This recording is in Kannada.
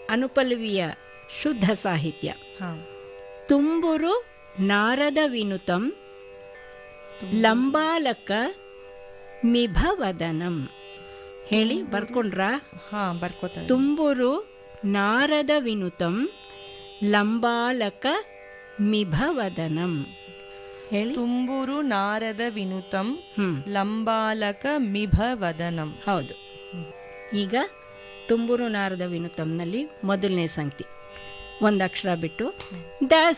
ಅನುಪಲ್ವಿಯ ಶುದ್ಧ ಸಾಹಿತ್ಯ ಹಾ ತುಂಬುರು ನಾರದ ವಿನುತಂ ಲಂಬಾಲಕ ಮಿಭವದನಂ ಹೇಳಿ ಬರ್ಕೊಂಡ್ರಾ ಹಾ ಬರ್ಕೋತಾರೆ ತುಂಬುರು ನಾರದ ವಿನುತಂ ಲಂಬಾಲಕ ಮಿಭವದನಂ ಹೇಳಿ ತುಂಬೂರು ನಾರದ ವಿನುತಂ ಹ್ಮ್ ಲಂಬಾಲಕ ಮಿಭ ವದನಂ ಹೌದು ಈಗ ತುಂಬುರು ನಾರದ ವಿನುತಂನಲ್ಲಿ ಮೊದಲನೇ ಸಂಗತಿ ಒಂದು ಅಕ್ಷರ ಬಿಟ್ಟು ದ